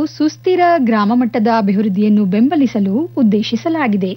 ಸುಸ್ಥಿರ ಗ್ರಾಮ ಮಟ್ಟದ ಅಭಿವೃದ್ಧಿಯನ್ನು ಬೆಂಬಲಿಸಲು ಉದ್ದೇಶಿಸಲಾಗಿದೆ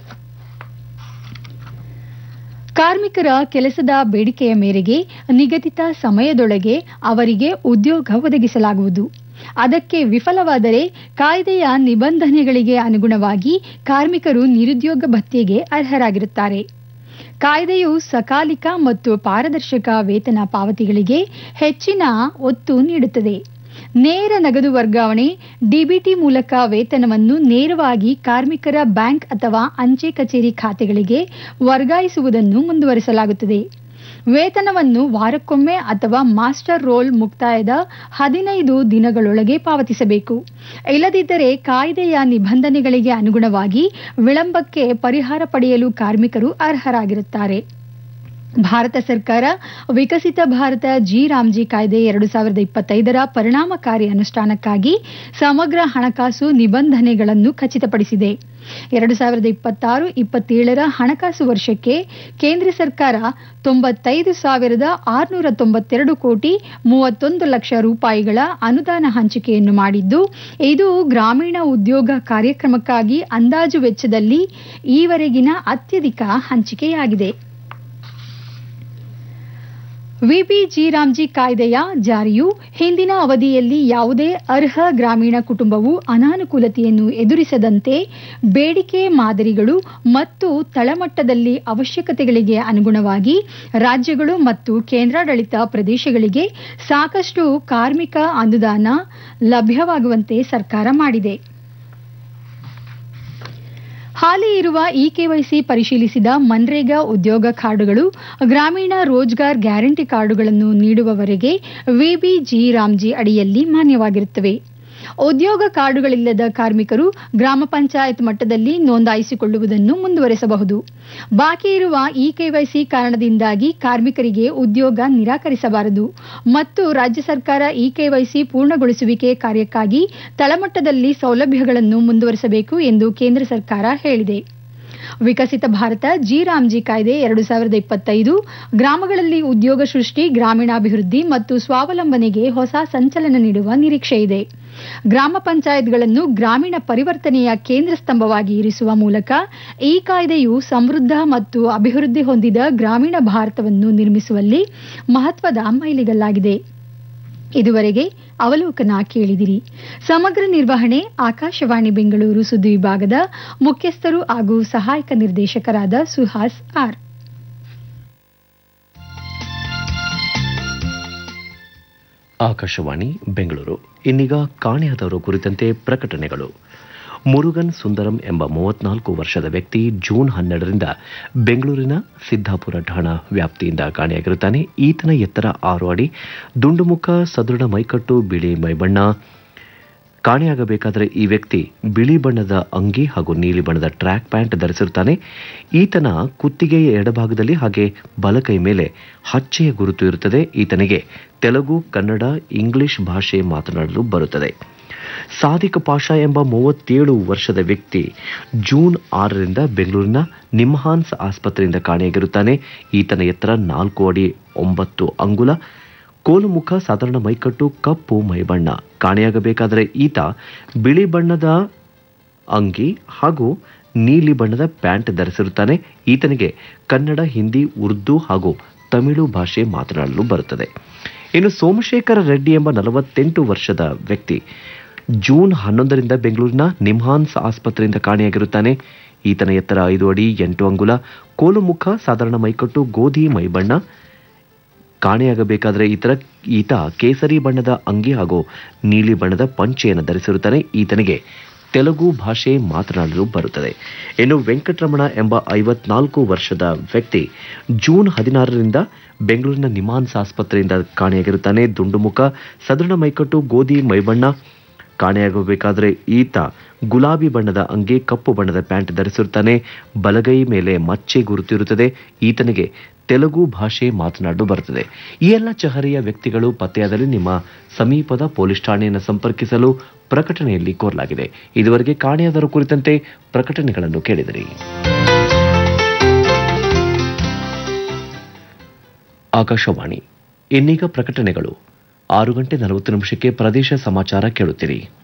ಕಾರ್ಮಿಕರ ಕೆಲಸದ ಬೇಡಿಕೆಯ ಮೇರೆಗೆ ನಿಗದಿತ ಸಮಯದೊಳಗೆ ಅವರಿಗೆ ಉದ್ಯೋಗ ಒದಗಿಸಲಾಗುವುದು ಅದಕ್ಕೆ ವಿಫಲವಾದರೆ ಕಾಯ್ದೆಯ ನಿಬಂಧನೆಗಳಿಗೆ ಅನುಗುಣವಾಗಿ ಕಾರ್ಮಿಕರು ನಿರುದ್ಯೋಗ ಭತ್ಯೆಗೆ ಅರ್ಹರಾಗಿರುತ್ತಾರೆ ಕಾಯ್ದೆಯು ಸಕಾಲಿಕ ಮತ್ತು ಪಾರದರ್ಶಕ ವೇತನ ಪಾವತಿಗಳಿಗೆ ಹೆಚ್ಚಿನ ಒತ್ತು ನೀಡುತ್ತದೆ ನೇರ ನಗದು ವರ್ಗಾವಣೆ ಡಿಬಿಟಿ ಮೂಲಕ ವೇತನವನ್ನು ನೇರವಾಗಿ ಕಾರ್ಮಿಕರ ಬ್ಯಾಂಕ್ ಅಥವಾ ಅಂಚೆ ಕಚೇರಿ ಖಾತೆಗಳಿಗೆ ವರ್ಗಾಯಿಸುವುದನ್ನು ಮುಂದುವರಿಸಲಾಗುತ್ತದೆ ವೇತನವನ್ನು ವಾರಕ್ಕೊಮ್ಮೆ ಅಥವಾ ಮಾಸ್ಟರ್ ರೋಲ್ ಮುಕ್ತಾಯದ ಹದಿನೈದು ದಿನಗಳೊಳಗೆ ಪಾವತಿಸಬೇಕು ಇಲ್ಲದಿದ್ದರೆ ಕಾಯ್ದೆಯ ನಿಬಂಧನೆಗಳಿಗೆ ಅನುಗುಣವಾಗಿ ವಿಳಂಬಕ್ಕೆ ಪರಿಹಾರ ಪಡೆಯಲು ಕಾರ್ಮಿಕರು ಅರ್ಹರಾಗಿರುತ್ತಾರೆ ಭಾರತ ಸರ್ಕಾರ ವಿಕಸಿತ ಭಾರತ ಜಿ ರಾಮ್ಜಿ ಕಾಯ್ದೆ ಎರಡು ಸಾವಿರದ ಇಪ್ಪತ್ತೈದರ ಪರಿಣಾಮಕಾರಿ ಅನುಷ್ಠಾನಕ್ಕಾಗಿ ಸಮಗ್ರ ಹಣಕಾಸು ನಿಬಂಧನೆಗಳನ್ನು ಖಚಿತಪಡಿಸಿದೆ ಎರಡು ಸಾವಿರದ ಇಪ್ಪತ್ತಾರು ಇಪ್ಪತ್ತೇಳರ ಹಣಕಾಸು ವರ್ಷಕ್ಕೆ ಕೇಂದ್ರ ಸರ್ಕಾರ ತೊಂಬತ್ತೈದು ಸಾವಿರದ ಆರುನೂರ ತೊಂಬತ್ತೆರಡು ಕೋಟಿ ಮೂವತ್ತೊಂದು ಲಕ್ಷ ರೂಪಾಯಿಗಳ ಅನುದಾನ ಹಂಚಿಕೆಯನ್ನು ಮಾಡಿದ್ದು ಇದು ಗ್ರಾಮೀಣ ಉದ್ಯೋಗ ಕಾರ್ಯಕ್ರಮಕ್ಕಾಗಿ ಅಂದಾಜು ವೆಚ್ಚದಲ್ಲಿ ಈವರೆಗಿನ ಅತ್ಯಧಿಕ ಹಂಚಿಕೆಯಾಗಿದೆ ವಿಬಿಜಿ ರಾಮ್ಜಿ ಕಾಯ್ದೆಯ ಜಾರಿಯು ಹಿಂದಿನ ಅವಧಿಯಲ್ಲಿ ಯಾವುದೇ ಅರ್ಹ ಗ್ರಾಮೀಣ ಕುಟುಂಬವು ಅನಾನುಕೂಲತೆಯನ್ನು ಎದುರಿಸದಂತೆ ಬೇಡಿಕೆ ಮಾದರಿಗಳು ಮತ್ತು ತಳಮಟ್ಟದಲ್ಲಿ ಅವಶ್ಯಕತೆಗಳಿಗೆ ಅನುಗುಣವಾಗಿ ರಾಜ್ಯಗಳು ಮತ್ತು ಕೇಂದ್ರಾಡಳಿತ ಪ್ರದೇಶಗಳಿಗೆ ಸಾಕಷ್ಟು ಕಾರ್ಮಿಕ ಅನುದಾನ ಲಭ್ಯವಾಗುವಂತೆ ಸರ್ಕಾರ ಮಾಡಿದೆ ಹಾಲಿ ಇರುವ ಇ ಕೆವೈಸಿ ಪರಿಶೀಲಿಸಿದ ಮನ್ರೇಗಾ ಉದ್ಯೋಗ ಕಾರ್ಡುಗಳು ಗ್ರಾಮೀಣ ರೋಜ್ಗಾರ್ ಗ್ಯಾರಂಟಿ ಕಾರ್ಡುಗಳನ್ನು ನೀಡುವವರೆಗೆ ವಿಬಿಜಿ ರಾಮ್ಜಿ ಅಡಿಯಲ್ಲಿ ಮಾನ್ಯವಾಗಿರುತ್ತವೆ ಉದ್ಯೋಗ ಕಾರ್ಡುಗಳಿಲ್ಲದ ಕಾರ್ಮಿಕರು ಗ್ರಾಮ ಪಂಚಾಯತ್ ಮಟ್ಟದಲ್ಲಿ ನೋಂದಾಯಿಸಿಕೊಳ್ಳುವುದನ್ನು ಮುಂದುವರೆಸಬಹುದು ಬಾಕಿ ಇರುವ ಇ ಕೆವೈಸಿ ಕಾರಣದಿಂದಾಗಿ ಕಾರ್ಮಿಕರಿಗೆ ಉದ್ಯೋಗ ನಿರಾಕರಿಸಬಾರದು ಮತ್ತು ರಾಜ್ಯ ಸರ್ಕಾರ ಇ ಕೆವೈಸಿ ಪೂರ್ಣಗೊಳಿಸುವಿಕೆ ಕಾರ್ಯಕ್ಕಾಗಿ ತಳಮಟ್ಟದಲ್ಲಿ ಸೌಲಭ್ಯಗಳನ್ನು ಮುಂದುವರೆಸಬೇಕು ಎಂದು ಕೇಂದ್ರ ಸರ್ಕಾರ ಹೇಳಿದೆ ವಿಕಸಿತ ಭಾರತ ಜಿ ರಾಮ್ಜಿ ಕಾಯ್ದೆ ಎರಡು ಸಾವಿರದ ಇಪ್ಪತ್ತೈದು ಗ್ರಾಮಗಳಲ್ಲಿ ಉದ್ಯೋಗ ಸೃಷ್ಟಿ ಗ್ರಾಮೀಣಾಭಿವೃದ್ಧಿ ಮತ್ತು ಸ್ವಾವಲಂಬನೆಗೆ ಹೊಸ ಸಂಚಲನ ನೀಡುವ ನಿರೀಕ್ಷೆ ಇದೆ ಗ್ರಾಮ ಪಂಚಾಯತ್ಗಳನ್ನು ಗ್ರಾಮೀಣ ಪರಿವರ್ತನೆಯ ಕೇಂದ್ರ ಸ್ತಂಭವಾಗಿ ಇರಿಸುವ ಮೂಲಕ ಈ ಕಾಯ್ದೆಯು ಸಮೃದ್ಧ ಮತ್ತು ಅಭಿವೃದ್ಧಿ ಹೊಂದಿದ ಗ್ರಾಮೀಣ ಭಾರತವನ್ನು ನಿರ್ಮಿಸುವಲ್ಲಿ ಮಹತ್ವದ ಮೈಲಿಗಲ್ಲಾಗಿದೆ ಇದುವರೆಗೆ ಅವಲೋಕನ ಕೇಳಿದಿರಿ ಸಮಗ್ರ ನಿರ್ವಹಣೆ ಆಕಾಶವಾಣಿ ಬೆಂಗಳೂರು ಸುದ್ದಿ ವಿಭಾಗದ ಮುಖ್ಯಸ್ಥರು ಹಾಗೂ ಸಹಾಯಕ ನಿರ್ದೇಶಕರಾದ ಸುಹಾಸ್ ಆರ್ ಆಕಾಶವಾಣಿ ಬೆಂಗಳೂರು ಇನ್ನೀಗ ಕಾಣೆಯಾದವರು ಕುರಿತಂತೆ ಪ್ರಕಟಣೆಗಳು ಮುರುಗನ್ ಸುಂದರಂ ಎಂಬ ಮೂವತ್ನಾಲ್ಕು ವರ್ಷದ ವ್ಯಕ್ತಿ ಜೂನ್ ಹನ್ನೆರಡರಿಂದ ಬೆಂಗಳೂರಿನ ಸಿದ್ದಾಪುರ ಠಾಣಾ ವ್ಯಾಪ್ತಿಯಿಂದ ಕಾಣೆಯಾಗಿರುತ್ತಾನೆ ಈತನ ಎತ್ತರ ಆರು ಅಡಿ ದುಂಡುಮುಖ ಸದೃಢ ಮೈಕಟ್ಟು ಬಿಳಿ ಮೈಬಣ್ಣ ಕಾಣೆಯಾಗಬೇಕಾದರೆ ಈ ವ್ಯಕ್ತಿ ಬಿಳಿ ಬಣ್ಣದ ಅಂಗಿ ಹಾಗೂ ನೀಲಿ ಬಣ್ಣದ ಟ್ರ್ಯಾಕ್ ಪ್ಯಾಂಟ್ ಧರಿಸಿರುತ್ತಾನೆ ಈತನ ಕುತ್ತಿಗೆಯ ಎಡಭಾಗದಲ್ಲಿ ಹಾಗೆ ಬಲಕೈ ಮೇಲೆ ಹಚ್ಚೆಯ ಗುರುತು ಇರುತ್ತದೆ ಈತನಿಗೆ ತೆಲುಗು ಕನ್ನಡ ಇಂಗ್ಲಿಷ್ ಭಾಷೆ ಮಾತನಾಡಲು ಬರುತ್ತದೆ ಸಾದಿಕ್ ಪಾಷಾ ಎಂಬ ಮೂವತ್ತೇಳು ವರ್ಷದ ವ್ಯಕ್ತಿ ಜೂನ್ ಆರರಿಂದ ಬೆಂಗಳೂರಿನ ನಿಮ್ಹಾನ್ಸ್ ಆಸ್ಪತ್ರೆಯಿಂದ ಕಾಣೆಯಾಗಿರುತ್ತಾನೆ ಈತನ ಎತ್ತರ ನಾಲ್ಕು ಅಡಿ ಒಂಬತ್ತು ಅಂಗುಲ ಕೋಲುಮುಖ ಸಾಧಾರಣ ಮೈಕಟ್ಟು ಕಪ್ಪು ಮೈಬಣ್ಣ ಕಾಣೆಯಾಗಬೇಕಾದರೆ ಈತ ಬಿಳಿ ಬಣ್ಣದ ಅಂಗಿ ಹಾಗೂ ನೀಲಿ ಬಣ್ಣದ ಪ್ಯಾಂಟ್ ಧರಿಸಿರುತ್ತಾನೆ ಈತನಿಗೆ ಕನ್ನಡ ಹಿಂದಿ ಉರ್ದು ಹಾಗೂ ತಮಿಳು ಭಾಷೆ ಮಾತನಾಡಲು ಬರುತ್ತದೆ ಇನ್ನು ಸೋಮಶೇಖರ ರೆಡ್ಡಿ ಎಂಬ ನಲವತ್ತೆಂಟು ವರ್ಷದ ವ್ಯಕ್ತಿ ಜೂನ್ ಹನ್ನೊಂದರಿಂದ ಬೆಂಗಳೂರಿನ ನಿಮ್ಹಾನ್ಸ್ ಆಸ್ಪತ್ರೆಯಿಂದ ಕಾಣೆಯಾಗಿರುತ್ತಾನೆ ಈತನ ಎತ್ತರ ಐದು ಅಡಿ ಎಂಟು ಅಂಗುಲ ಕೋಲುಮುಖ ಸಾಧಾರಣ ಮೈಕಟ್ಟು ಗೋಧಿ ಮೈಬಣ್ಣ ಕಾಣೆಯಾಗಬೇಕಾದರೆ ಈತರ ಈತ ಕೇಸರಿ ಬಣ್ಣದ ಅಂಗಿ ಹಾಗೂ ನೀಲಿ ಬಣ್ಣದ ಪಂಚೆಯನ್ನು ಧರಿಸಿರುತ್ತಾನೆ ಈತನಿಗೆ ತೆಲುಗು ಭಾಷೆ ಮಾತನಾಡಲು ಬರುತ್ತದೆ ಇನ್ನು ವೆಂಕಟರಮಣ ಎಂಬ ಐವತ್ನಾಲ್ಕು ವರ್ಷದ ವ್ಯಕ್ತಿ ಜೂನ್ ಹದಿನಾರರಿಂದ ಬೆಂಗಳೂರಿನ ನಿಮಾನ್ಸ್ ಆಸ್ಪತ್ರೆಯಿಂದ ಕಾಣೆಯಾಗಿರುತ್ತಾನೆ ದುಂಡುಮುಖ ಸದೃಢ ಮೈಕಟ್ಟು ಗೋಧಿ ಮೈಬಣ್ಣ ಕಾಣೆಯಾಗಬೇಕಾದರೆ ಈತ ಗುಲಾಬಿ ಬಣ್ಣದ ಅಂಗಿ ಕಪ್ಪು ಬಣ್ಣದ ಪ್ಯಾಂಟ್ ಧರಿಸಿರುತ್ತಾನೆ ಬಲಗೈ ಮೇಲೆ ಮಚ್ಚೆ ಗುರುತಿರುತ್ತದೆ ಈತನಿಗೆ ತೆಲುಗು ಭಾಷೆ ಮಾತನಾಡಲು ಬರುತ್ತದೆ ಈ ಎಲ್ಲ ಚಹರೆಯ ವ್ಯಕ್ತಿಗಳು ಪತ್ತೆಯಾದಲ್ಲಿ ನಿಮ್ಮ ಸಮೀಪದ ಪೊಲೀಸ್ ಠಾಣೆಯನ್ನು ಸಂಪರ್ಕಿಸಲು ಪ್ರಕಟಣೆಯಲ್ಲಿ ಕೋರಲಾಗಿದೆ ಇದುವರೆಗೆ ಕಾಣೆಯಾದರ ಕುರಿತಂತೆ ಪ್ರಕಟಣೆಗಳನ್ನು ಕೇಳಿದಿರಿ ಆಕಾಶವಾಣಿ ಇನ್ನೀಗ ಪ್ರಕಟಣೆಗಳು ಆರು ಗಂಟೆ ನಲವತ್ತು ನಿಮಿಷಕ್ಕೆ ಪ್ರದೇಶ ಸಮಾಚಾರ ಕೇಳುತ್ತೀರಿ